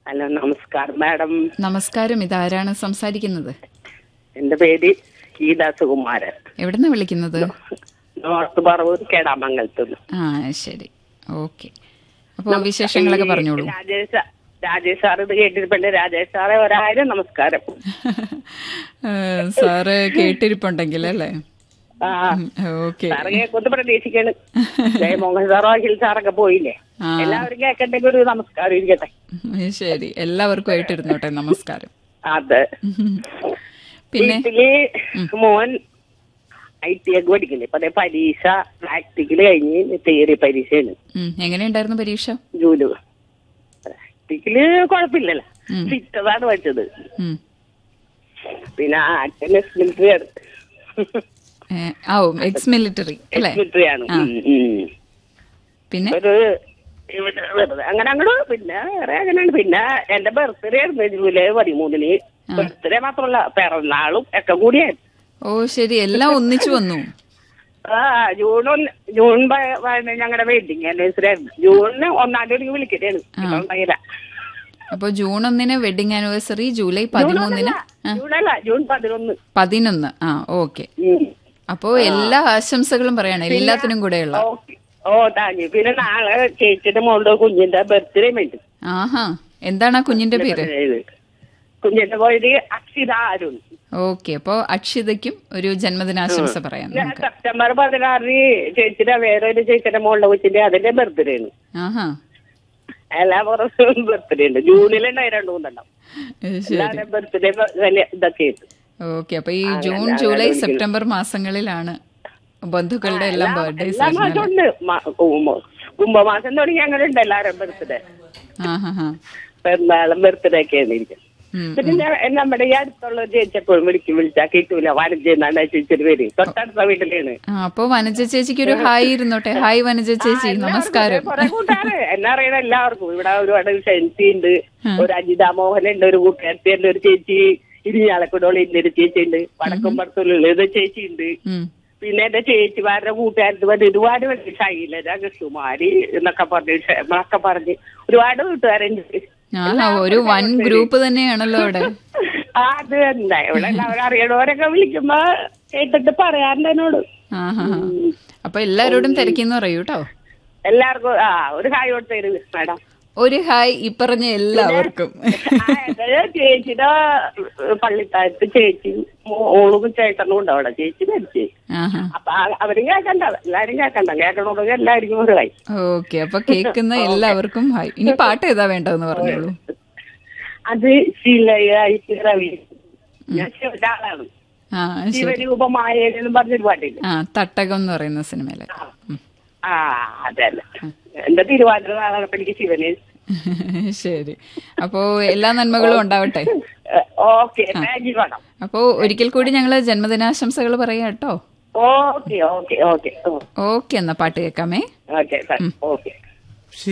Hello നമസ്കാരം madam നമസ്കാരം ഇതാരാണ് സംസാരിക്കുന്നത് എന്റെ പേര് ഗീതാ സുകുമാരൻ എവിടുന്ന വിളിക്കുന്നത് നോർത്ത് പറവൂർ കേടാമംഗലത്തുനിന്ന് ആ ശരി ഓക്കെ അപ്പോൾ വിശേഷങ്ങളൊക്കെ പറഞ്ഞോളൂ രാജേഷ് സാ- രാജേഷ് സാർ ഇത് കേട്ടിരിപ്പുണ്ട് രാജേഷ് സാറെ ഒരായിരം നമസ്കാരം ഏ, സാറ് കേട്ടിരിപ്പുണ്ടെങ്കിൽ അല്ലേ ആ ഓക്കെ സാറ് കേൾക്കൊന്ന് പ്രതീക്ഷിക്കാണ് ജയമോഹൻ സാറോ അഖിൽ സാറൊക്കെ പോയില്ലേ ആ. എല്ലാവരും കേൾക്കണ്ടെങ്കിൽ ഒരു നമസ്കാരം ഇരിക്കട്ടെ ശരി എല്ലാവർക്കും ആയിട്ടിരുന്നോട്ടെ നമസ്കാരം അതെ പിന്നെ വീട്ടില് മോൻ ഐ ടി ഒക്കെ പഠിക്കുന്നത് ഇപ്പൊ ദേ പരീക്ഷ പ്രാക്ടിക്കൽ കഴിഞ്ഞ് തിയറി പരീക്ഷയാണ് ഉം, എങ്ങനെയുണ്ടായിരുന്നു പരീക്ഷ ജൂലു പ്രാക്ടിക്കല് കുഴപ്പമില്ലല്ലോ ഉം. ഫിറ്റതാണ് പഠിച്ചത് ഉം. പിന്നെ ആക്ടൻ എക്സ് മിലിറ്ററി ആണ് ഏ, ആ ഓ എക്സ് മിലിറ്ററി അല്ലേ മിലിറ്ററി ആണ് ആ. ഉം, ഉം. പിന്നെ ഒരു ഇവിടെ വെറുതെ അങ്ങനെ അങ്ങോട്ട് പിന്നെ വേറെ അങ്ങനെയാണ് പിന്നെ എന്റെ ബർത്ത്ഡേ ആയിരുന്നു ജൂലൈ പതിമൂന്നിന് ബർത്ത്ഡേ മാത്രമല്ല പിറന്നാളും ഒക്കെ കൂടിയായിരുന്നു ഓ ശരി എല്ലാം ഒന്നിച്ചു വന്നു ആ ജൂൺ ഒന്ന് ജൂൺ ഞങ്ങളുടെ വെഡിങ് ആനിവേഴ്സറി ആയിരുന്നു ജൂണിന് ഒന്നാം തീയതി വിളിക്കട്ടാണ് ഉണ്ടായില്ല അപ്പൊ ജൂൺ ഒന്നിന് വെഡിങ് ആനിവേഴ്സറി ജൂലൈ പതിമൂന്നിന് ആ, ജൂണല്ല ജൂൺ പതിനൊന്ന് പതിനൊന്ന് ആ ഓക്കെ ഉം. അപ്പോ എല്ലാ ആശംസകളും പറയണം എല്ലാത്തിനും കൂടെയുള്ള ഓക്കെ ഓ താങ്ക് യു പിന്നെ നാളെ ചേച്ചിയുടെ മോളുടെ കുഞ്ഞിന്റെ ബർത്ത്ഡേ ഉണ്ട് ആഹാ എന്താണ് ആ കുഞ്ഞിന്റെ പേര് കുഞ്ഞിന്റെ പേര് അക്ഷിത അരുൺ ഓക്കെ അപ്പോ അക്ഷിതയ്ക്കും ഒരു ജന്മദിനാശംസ പറയാം ഞാൻ നമുക്ക് സെപ്റ്റംബർ പതിനാറിന് ചേച്ചിയുടെ വേറൊരു ചേച്ചിയുടെ മോളുടെ കൊച്ചിന്റെ അതിന്റെ ബർത്ത്ഡേ ആണ് ആഹാ എല്ലാ വർഷവും ബർത്ത്ഡേ ഉണ്ട് ജൂണിലുണ്ടായി രണ്ടു മൂന്നെണ്ണം ഏ, ശരി എല്ലാവരുടെ ബർത്ത്ഡേ വലിയ ഇതൊക്കെ ആയിട്ട് ഓക്കെ അപ്പൊ ഈ ജൂൺ ജൂലൈ സെപ്റ്റംബർ മാസങ്ങളിലാണ് ബന്ധുക്കളുടെ എല്ലാം ബർത്ത്ഡേസ് എല്ലാ മാസം ഉണ്ട് മ- കുംഭ- കുംഭമാസം തുടങ്ങി അങ്ങനെ ഉണ്ട് എല്ലാവരും ബർത്ത്ഡേ ആഹാ ഹാ പെരുന്നാളും ബർത്ത്ഡേ ഒക്കെ ആണ് ഇരിക്കുന്നത് ഉം, പിന്നെ ഞാൻ- നമ്മുടെ ഈ അടുത്തുള്ള ഒരു ചേച്ചി എപ്പോഴും വിളിക്കും വിളിച്ചാ കിട്ടൂല വാണിജ്യെന്നാണ് ചേച്ചിയുടെ പേര് തൊട്ടടുത്ത വീട്ടിലാണ് ആ അപ്പൊ വനജ ചേച്ചിക്ക് ഒരു ഹായ് ഇരുന്നോട്ടെ ഹായ് വനജ ചേച്ചി നമസ്കാരം കുറെ കൂട്ടാറ് എന്നെ അറിയണ എല്ലാവർക്കും ഇവിടെ ഒരുപാട് ഷെൻസി ഉണ്ട് ഒരു അജിത മോഹൻ ഉണ്ട് ഒരു കൂട്ടുകാരത്തി ഉണ്ട് ഒരു ചേച്ചി ഇരിഞ്ഞാലക്കുടോളി ഉണ്ട് ഒരു ചേച്ചി ഉണ്ട് വടക്കുംപുറത്തുള്ള ഒരു ചേച്ചി ഉണ്ട് ഉം. പിന്നെ എന്റെ ചേച്ചിമാരുടെ കൂട്ടുകാരത്ത് വന്ന് ഒരുപാട് പേര് ശൈലജ കൃഷ്ണകുമാരി എന്നൊക്കെ പറഞ്ഞ് ക്ഷേമൊക്കെ പറഞ്ഞ് ഒരുപാട് കൂട്ടുകാരുണ്ട് ആഹാ ഒരു വൻ ഗ്രൂപ്പ് തന്നെയാണല്ലോ അവിടെ ആ, അത് എന്താ ഇവിടെ എല്ലാവരും അറിയണവരൊക്കെ വിളിക്കുമ്പോ കേട്ടിട്ട് പറയാറുണ്ട് എന്നോട് ആഹാ ഹാ. അപ്പൊ എല്ലാരോടും തിരക്കിന്ന് പറയൂ കേട്ടോ എല്ലാവർക്കും ആ ഒരു ഹായ് കൊടുത്തരുത് മാഡം ഒരു ഹായ് ഈ പറഞ്ഞ എല്ലാവർക്കും ആ, അത് ചേച്ചിയുടെ പള്ളിത്താഴത്ത് ചേച്ചി ഓളും ചേട്ടനും ഉണ്ട് അവിടെ ചേച്ചി മരിച്ചു ആഹാ അപ്പൊ ആ- അവരും കേക്കണ്ട എല്ലാരും കേക്കണ്ട കേൾക്കണമെങ്കിൽ എല്ലാവർക്കും ഒരു ഹായ് ഓക്കെ അപ്പൊ കേൾക്കുന്ന എല്ലാവർക്കും ഹായ് ഇനി പാട്ട് ഏതാ വേണ്ടതെന്ന് പറഞ്ഞോളൂ അത് ശിലയായിട്ട് രവി ഞാൻ ശിവന്റെ ആളാണ് ആ ശരി ശിവരൂപമായ എന്നും പറഞ്ഞൊരു പാട്ടില്ല ആ തട്ടകം എന്ന് പറയുന്ന സിനിമയിലെ ഉം. ആ അതല്ല എന്റെ തിരുവാതിര നാളാണ് അപ്പൊ എനിക്ക് ശിവന് ശരി അപ്പോ എല്ലാ നന്മകളും ഉണ്ടാവട്ടെ ഓക്കെ താങ്ക് യു മാഡം അപ്പോ ഒരിക്കൽ കൂടി ഞങ്ങള് ജന്മദിനാശംസകൾ പറയാം കേട്ടോ ഓക്കെ ഓക്കെ ഓക്കെ ഓക്കെ എന്നാ പാട്ട് കേൾക്കാമേ ഓക്കെ ഓക്കെ